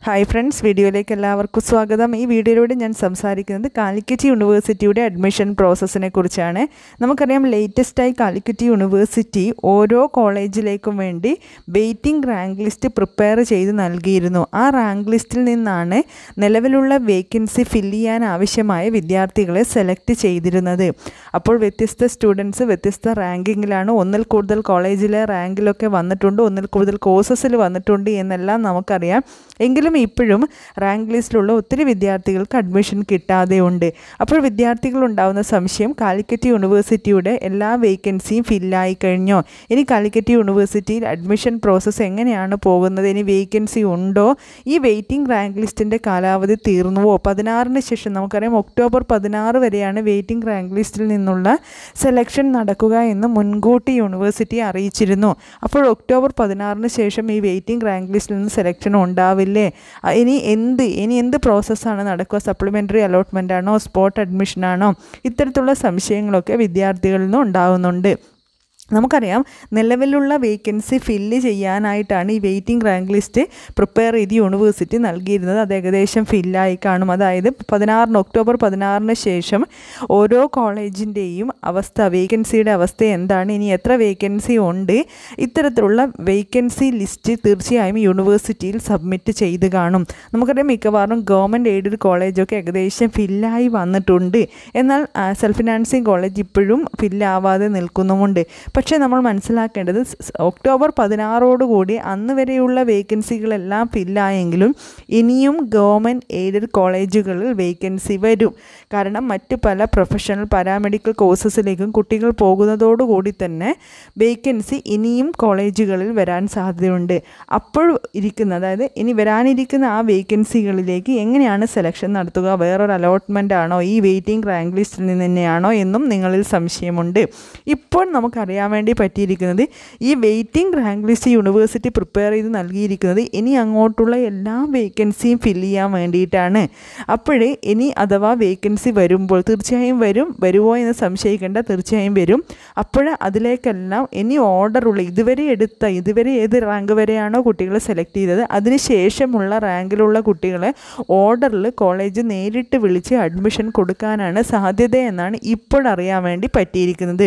hi friends വീഡിയോയിലേക്ക് എല്ലാവർക്കും സ്വാഗതം ഈ വീഡിയോയിലൂടെ ഞാൻ സംസാരിക്കുന്നത് കാലിക്കറ്റ് യൂണിവേഴ്സിറ്റിയുടെ അഡ്മിഷൻ പ്രോസസ്സിനെ കുറിച്ചാണ് നമുക്കറിയാം ലേറ്റസ്റ്റായി കാലിക്കറ്റ് യൂണിവേഴ്സിറ്റി ഓരോ കോളേജിലേക്കും വേണ്ടി വെയിറ്റിംഗ് റാങ്ക് ലിസ്റ്റ് പ്രിപ്പയർ ചെയ്ത് നൽകിയിരുന്നു ആ റാങ്ക് ലിസ്റ്റിൽ നിന്നാണ് നിലവിലുള്ള വേക്കൻസി ഫില്ല് ചെയ്യാൻ ആവശ്യമായ വിദ്യാർത്ഥികളെ സെലക്ട് ചെയ്തിരുന്നത് അപ്പോൾ വ്യത്യസ്ത സ്റ്റുഡൻസ് വ്യത്യസ്ത റാങ്കിങ്ങിലാണ് ഒന്നിൽ കൂടുതൽ കോളേജിലെ റാങ്കിലൊക്കെ വന്നിട്ടുണ്ട് ഒന്നിൽ കൂടുതൽ കോഴ്സസിൽ വന്നിട്ടുണ്ട് എന്നെല്ലാം നമുക്കറിയാം എങ്കിലും ഇപ്പോഴും റാങ്ക് ലിസ്റ്റിലുള്ള ഒത്തിരി വിദ്യാർത്ഥികൾക്ക് അഡ്മിഷൻ കിട്ടാതെ ഉണ്ട് അപ്പോൾ വിദ്യാർത്ഥികൾ ഉണ്ടാകുന്ന സംശയം കാലിക്കറ്റ് യൂണിവേഴ്സിറ്റിയുടെ എല്ലാ വേക്കൻസിയും ഫില്ലായി കഴിഞ്ഞോ ഇനി കാലിക്കറ്റ് യൂണിവേഴ്സിറ്റിയിൽ അഡ്മിഷൻ പ്രോസസ്സ് എങ്ങനെയാണ് പോകുന്നത് ഇനി വേക്കൻസി ഉണ്ടോ ഈ വെയിറ്റിംഗ് റാങ്ക് ലിസ്റ്റിൻ്റെ കാലാവധി തീർന്നുവോ പതിനാറിന് ശേഷം നമുക്കറിയാം ഒക്ടോബർ പതിനാറ് വരെയാണ് വെയിറ്റിംഗ് റാങ്ക് ലിസ്റ്റിൽ നിന്നുള്ള സെലക്ഷൻ നടക്കുക എന്ന് മുൻകൂട്ടി യൂണിവേഴ്സിറ്റി അറിയിച്ചിരുന്നു അപ്പോൾ ഒക്ടോബർ പതിനാറിന് ശേഷം ഈ വെയിറ്റിംഗ് റാങ്ക് ലിസ്റ്റിൽ നിന്ന് സെലക്ഷൻ ഉണ്ടാവില്ലേ ആ, ഇനി എന്ത് ഇനി എന്ത് പ്രോസസ്സാണ് നടക്കുക സപ്ലിമെൻ്ററി അലോട്ട്മെൻ്റ് ആണോ സ്പോട്ട് അഡ്മിഷൻ ആണോ ഇത്തരത്തിലുള്ള സംശയങ്ങളൊക്കെ വിദ്യാർത്ഥികളിൽ നിന്ന് ഉണ്ടാകുന്നുണ്ട് നമുക്കറിയാം നിലവിലുള്ള വേക്കൻസി ഫില്ല് ചെയ്യാനായിട്ടാണ് ഈ വെയിറ്റിംഗ് റാങ്ക് ലിസ്റ്റ് പ്രിപ്പയർ ചെയ്ത് യൂണിവേഴ്സിറ്റി നൽകിയിരുന്നത് അത് ഏകദേശം ഫില്ലായി കാണും അതായത് പതിനാറിന് ഒക്ടോബർ പതിനാറിന് ശേഷം ഓരോ കോളേജിൻ്റെയും അവസ്ഥ വേക്കൻസിയുടെ അവസ്ഥ എന്താണ് ഇനി എത്ര വേക്കൻസി ഉണ്ട് ഇത്തരത്തിലുള്ള വേക്കൻസി ലിസ്റ്റ് തീർച്ചയായും യൂണിവേഴ്സിറ്റിയിൽ സബ്മിറ്റ് ചെയ്ത് കാണും നമുക്കറിയാം മിക്കവാറും ഗവൺമെൻറ് എയ്ഡഡ് കോളേജൊക്കെ ഏകദേശം ഫില്ലായി വന്നിട്ടുണ്ട് എന്നാൽ സെൽഫ് ഫിനാൻസിങ് കോളേജ് ഇപ്പോഴും ഫില്ലാവാതെ നിൽക്കുന്നുമുണ്ട് പക്ഷേ നമ്മൾ മനസ്സിലാക്കേണ്ടത് സ് സ് ഒക്ടോബർ പതിനാറോടുകൂടി അന്ന് വരെയുള്ള വേക്കൻസികളെല്ലാം ഫില്ലായെങ്കിലും ഇനിയും ഗവൺമെൻറ് എയ്ഡഡ് കോളേജുകളിൽ വേക്കൻസി വരും കാരണം മറ്റ് പല പ്രൊഫഷണൽ പാരാമെഡിക്കൽ കോഴ്സസിലേക്കും കുട്ടികൾ പോകുന്നതോടുകൂടി തന്നെ വേക്കൻസി ഇനിയും കോളേജുകളിൽ വരാൻ സാധ്യതയുണ്ട് അപ്പോൾ ഇരിക്കുന്ന അതായത് ഇനി വരാനിരിക്കുന്ന ആ വേക്കൻസികളിലേക്ക് എങ്ങനെയാണ് സെലക്ഷൻ നടത്തുക വേറൊരു അലോട്ട്മെൻ്റ് ആണോ ഈ വെയിറ്റിംഗ് റാങ്ക് ലിസ്റ്റിൽ നിന്ന് തന്നെയാണോ എന്നും നിങ്ങളിൽ സംശയമുണ്ട് ഇപ്പോൾ നമുക്കറിയാൻ വേണ്ടി പറ്റിയിരിക്കുന്നത് ഈ waiting rank list university prepare ചെയ്ത് നൽകിയിരിക്കുന്നത് ഇനി അങ്ങോട്ടുള്ള എല്ലാ വേക്കൻസിയും ഫില്ല് ചെയ്യാൻ വേണ്ടിയിട്ടാണ് അപ്പോഴേ ഇനി അഥവാ വേക്കൻസി വരുമ്പോൾ തീർച്ചയായും വരും വരുമോ എന്ന് സംശയിക്കേണ്ട തീർച്ചയായും വരും അപ്പോൾ അതിലേക്കെല്ലാം ഇനി ഓർഡറുള്ള ഇതുവരെ എടുത്ത ഇതുവരെ ഏത് റാങ്ക് വരെയാണോ കുട്ടികളെ സെലക്ട് ചെയ്തത് അതിന് ശേഷമുള്ള റാങ്കിലുള്ള കുട്ടികളെ ഓർഡറിൽ കോളേജ് നേരിട്ട് വിളിച്ച് അഡ്മിഷൻ കൊടുക്കാനാണ് സാധ്യത എന്നാണ് ഇപ്പോൾ അറിയാൻ വേണ്ടി പറ്റിയിരിക്കുന്നത്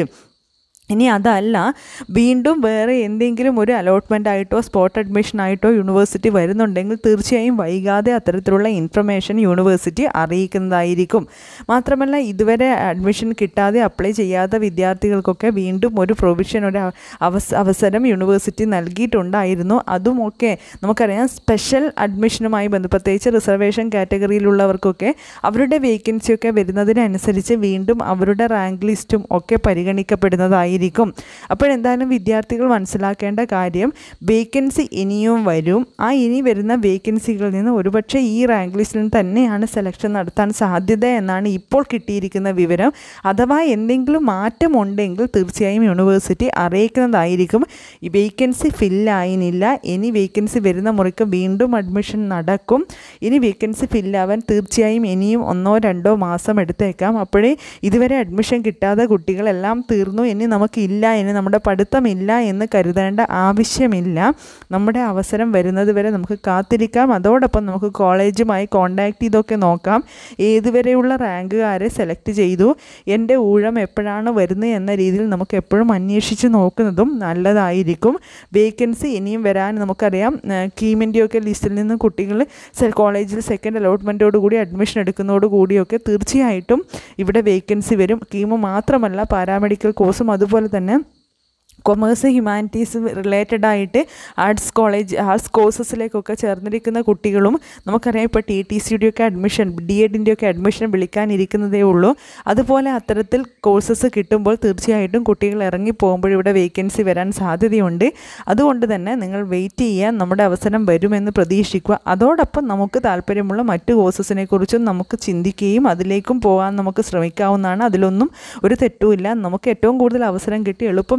ഇനി അതല്ല വീണ്ടും വേറെ എന്തെങ്കിലും ഒരു അലോട്ട്മെൻ്റ് ആയിട്ടോ സ്പോട്ട് അഡ്മിഷൻ ആയിട്ടോ യൂണിവേഴ്സിറ്റി വരുന്നുണ്ടെങ്കിൽ തീർച്ചയായും വൈകാതെ അത്തരത്തിലുള്ള ഇൻഫർമേഷൻ യൂണിവേഴ്സിറ്റി അറിയിക്കുന്നതായിരിക്കും മാത്രമല്ല ഇതുവരെ അഡ്മിഷൻ കിട്ടാതെ അപ്ലൈ ചെയ്യാത്ത വിദ്യാർത്ഥികൾക്കൊക്കെ വീണ്ടും ഒരു പ്രൊവിഷൻ ഒരു അവസ അവസരം യൂണിവേഴ്സിറ്റി നൽകിയിട്ടുണ്ടായിരുന്നു അതുമൊക്കെ നമുക്കറിയാം സ്പെഷ്യൽ അഡ്മിഷനുമായി ബന്ധപ്പെട്ട് പ്രത്യേകിച്ച് റിസർവേഷൻ കാറ്റഗറിയിലുള്ളവർക്കൊക്കെ അവരുടെ വേക്കൻസിയൊക്കെ വരുന്നതിനനുസരിച്ച് വീണ്ടും അവരുടെ റാങ്ക് ലിസ്റ്റും ഒക്കെ പരിഗണിക്കപ്പെടുന്നതായിരിക്കും അപ്പോഴെന്തായാലും വിദ്യാർത്ഥികൾ മനസ്സിലാക്കേണ്ട കാര്യം വേക്കൻസി ഇനിയും വരും ആ ഇനി വരുന്ന വേക്കൻസികളിൽ നിന്ന് ഒരുപക്ഷെ ഈ റാങ്ക് ലിസ്റ്റിൽ നിന്ന് തന്നെയാണ് സെലക്ഷൻ നടത്താൻ സാധ്യത എന്നാണ് ഇപ്പോൾ കിട്ടിയിരിക്കുന്ന വിവരം അഥവാ എന്തെങ്കിലും മാറ്റമുണ്ടെങ്കിൽ തീർച്ചയായും യൂണിവേഴ്സിറ്റി അറിയിക്കുന്നതായിരിക്കും ഈ വേക്കൻസി ഫില്ലായിനില്ല ഇനി വേക്കൻസി വരുന്ന മുറിക്ക് വീണ്ടും അഡ്മിഷൻ നടക്കും ഇനി വേക്കൻസി ഫില്ലാവാൻ തീർച്ചയായും ഇനിയും ഒന്നോ രണ്ടോ മാസം എടുത്തേക്കാം അപ്പോഴേ ഇതുവരെ അഡ്മിഷൻ കിട്ടാത്ത കുട്ടികളെല്ലാം തീർന്നു ഇനി നമുക്കില്ല ഇനി നമ്മുടെ പഠിത്തമില്ല എന്ന് കരുതേണ്ട ആവശ്യമില്ല നമ്മുടെ അവസരം വരുന്നത് വരെ നമുക്ക് കാത്തിരിക്കാം അതോടൊപ്പം നമുക്ക് കോളേജുമായി കോണ്ടാക്ട് ചെയ്തൊക്കെ നോക്കാം ഏതുവരെയുള്ള റാങ്കുകാരെ സെലക്ട് ചെയ്തു എൻ്റെ ഊഴം എപ്പോഴാണ് വരുന്നത് എന്ന രീതിയിൽ നമുക്ക് എപ്പോഴും അന്വേഷിച്ച് നോക്കുന്നതും നല്ലതായിരിക്കും വേക്കൻസി ഇനിയും വരാൻ നമുക്കറിയാം കീമിൻ്റെയൊക്കെ ലിസ്റ്റിൽ നിന്ന് കുട്ടികൾ കോളേജിൽ സെക്കൻഡ് അലോട്ട്മെൻറ്റോട് കൂടി അഡ്മിഷൻ എടുക്കുന്നതോട് കൂടിയൊക്കെ തീർച്ചയായിട്ടും ഇവിടെ വേക്കൻസി വരും കീമ് മാത്രമല്ല പാരാമെഡിക്കൽ കോഴ്സും അതുപോലെ തന്നെ കൊമേഴ്സ് ഹ്യൂമാനിറ്റീസ് റിലേറ്റഡ് ആയിട്ട് ആർട്സ് കോളേജ് ആർട്സ് കോഴ്സസിലേക്കൊക്കെ ചേർന്നിരിക്കുന്ന കുട്ടികളും നമുക്കറിയാം ഇപ്പോൾ ടി ടി സിയുടെ ഒക്കെ അഡ്മിഷൻ ഡി എഡിൻ്റെ ഒക്കെ അഡ്മിഷൻ വിളിക്കാനിരിക്കുന്നതേ ഉള്ളൂ അതുപോലെ അത്തരത്തിൽ കോഴ്സസ് കിട്ടുമ്പോൾ തീർച്ചയായിട്ടും കുട്ടികൾ ഇറങ്ങി പോകുമ്പോൾ ഇവിടെ വേക്കൻസി വരാൻ സാധ്യതയുണ്ട് അതുകൊണ്ട് തന്നെ നിങ്ങൾ വെയിറ്റ് ചെയ്യാൻ നമ്മുടെ അവസരം വരുമെന്ന് പ്രതീക്ഷിക്കുക അതോടൊപ്പം നമുക്ക് താല്പര്യമുള്ള മറ്റ് കോഴ്സസിനെ കുറിച്ചും നമുക്ക് ചിന്തിക്കുകയും അതിലേക്കും പോകാൻ നമുക്ക് ശ്രമിക്കാവുന്നതാണ് അതിലൊന്നും ഒരു തെറ്റുമില്ല നമുക്ക് ഏറ്റവും കൂടുതൽ അവസരം കിട്ടി എളുപ്പം ജോലി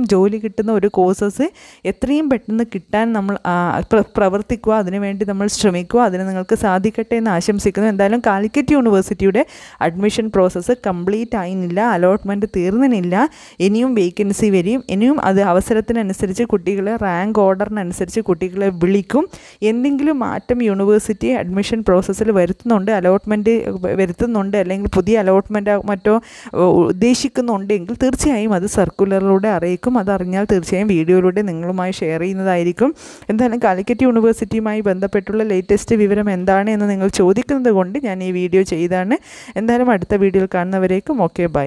കിട്ടുന്ന ഒരു കോഴ്സസ് എത്രയും പെട്ടെന്ന് കിട്ടാൻ നമ്മൾ ആ, പ്ര- പ്രവർത്തിക്കുക അതിനുവേണ്ടി നമ്മൾ ശ്രമിക്കുക അതിന് നിങ്ങൾക്ക് സാധിക്കട്ടെ എന്ന് ആശംസിക്കുന്നു എന്തായാലും കാലിക്കറ്റ് യൂണിവേഴ്സിറ്റിയുടെ അഡ്മിഷൻ പ്രോസസ്സ് കംപ്ലീറ്റ് ആയില്ല അലോട്ട്മെൻറ്റ് തീർന്നിനില്ല ഇനിയും വേക്കൻസി വരും ഇനിയും അത് അവസരത്തിനനുസരിച്ച് കുട്ടികളെ റാങ്ക് ഓർഡറിനനുസരിച്ച് കുട്ടികളെ വിളിക്കും എന്തെങ്കിലും മാറ്റം യൂണിവേഴ്സിറ്റി അഡ്മിഷൻ പ്രോസസ്സിൽ വരുത്തുന്നുണ്ട് അലോട്ട്മെൻറ്റ് വരുത്തുന്നുണ്ട് അല്ലെങ്കിൽ പുതിയ അലോട്ട്മെൻറ്റ് മറ്റോ ഏഹ്, ഉദ്ദേശിക്കുന്നുണ്ടെങ്കിൽ തീർച്ചയായും അത് സർക്കുലറിലൂടെ അറിയിക്കും അതറിഞ്ഞാൽ തീർച്ചയായും വീഡിയോയിലൂടെ നിങ്ങളുമായി ഷെയർ ചെയ്യുന്നതായിരിക്കും എന്തായാലും കാലിക്കറ്റ് യൂണിവേഴ്സിറ്റിയുമായി ബന്ധപ്പെട്ടുള്ള ലേറ്റസ്റ്റ് വിവരം എന്താണ് എന്ന് നിങ്ങൾ ചോദിക്കുന്നത് കൊണ്ട് ഞാൻ ഈ വീഡിയോ ചെയ്താണ് എന്തായാലും അടുത്ത വീഡിയോയിൽ കാണുന്നവരേക്കും ഓക്കെ ബൈ